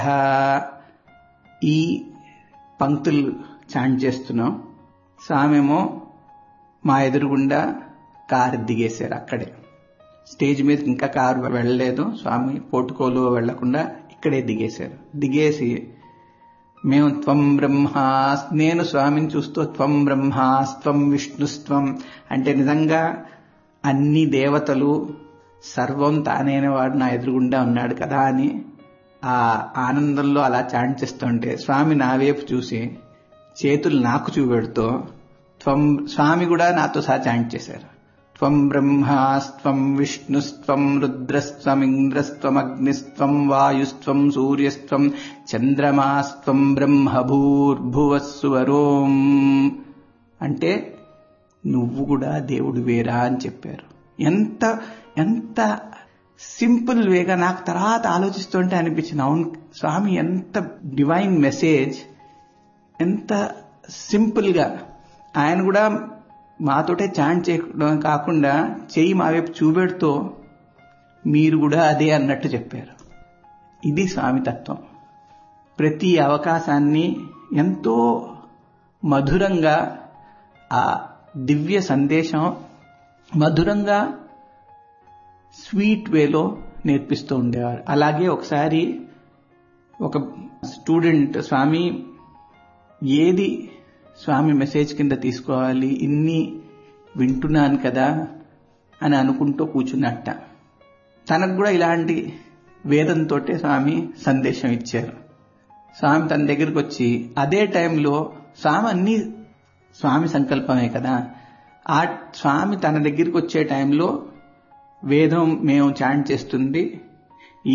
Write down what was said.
ఈ పంక్తులు చాంట్ చేస్తున్నాం స్వామేమో మా ఎదురుగుండా కారు దిగేశారు అక్కడే స్టేజ్ మీద ఇంకా కారు వెళ్ళలేదు స్వామి పోటుకోలు వెళ్లకుండా ఇక్కడే దిగేశారు దిగేసి మేము త్వం బ్రహ్మా నేను స్వామిని చూస్తూ త్వం బ్రహ్మాస్త్వం విష్ణుస్త్వం అంటే నిజంగా అన్ని దేవతలు సర్వం తానైన వాడు నా ఎదురుగుండా ఉన్నాడు కదా అని ఆ ఆనందంలో అలా చాంట్ చేస్తుంటే స్వామి నా వైపు చూసి చేతులు నాకు చూపెడుతూ త్వం స్వామి కూడా నాతో సహా చాంట్ చేశారు త్వం బ్రహ్మాస్త్వం విష్ణుస్త్వం రుద్రస్త్వం ఇంద్రస్త్వం అగ్నిస్త్వం వాయుస్త్వం సూర్యస్త్వం చంద్రమాస్త్వం బ్రహ్మభూర్భువస్సువరోం అంటే నువ్వు కూడా దేవుడు వేరా అని చెప్పారు ఎంత ఎంత సింపుల్ వేగా నాకు తర్వాత ఆలోచిస్తుంటే అనిపించింది అవును స్వామి ఎంత డివైన్ మెసేజ్ ఎంత సింపుల్గా ఆయన కూడా మాతోటే చాంట్ చేయడం కాకుండా చెయ్యి మా వైపు చూపెడుతూ మీరు కూడా అదే అన్నట్టు చెప్పారు ఇది స్వామి తత్వం ప్రతి అవకాశాన్ని ఎంతో మధురంగా ఆ దివ్య సందేశం మధురంగా స్వీట్ వేలో నేర్పిస్తూ ఉండేవారు అలాగే ఒకసారి ఒక స్టూడెంట్ స్వామి ఏది స్వామి మెసేజ్ కింద తీసుకోవాలి ఇన్ని వింటున్నాను కదా అని అనుకుంటూ కూర్చున్నట్ట తనకు కూడా ఇలాంటి వేదంతో స్వామి సందేశం ఇచ్చారు స్వామి తన దగ్గరికి వచ్చి అదే టైంలో స్వామి అన్ని స్వామి సంకల్పమే కదా ఆ స్వామి తన దగ్గరికి వచ్చే టైంలో వేదం మేము చాంట్ చేస్తుంది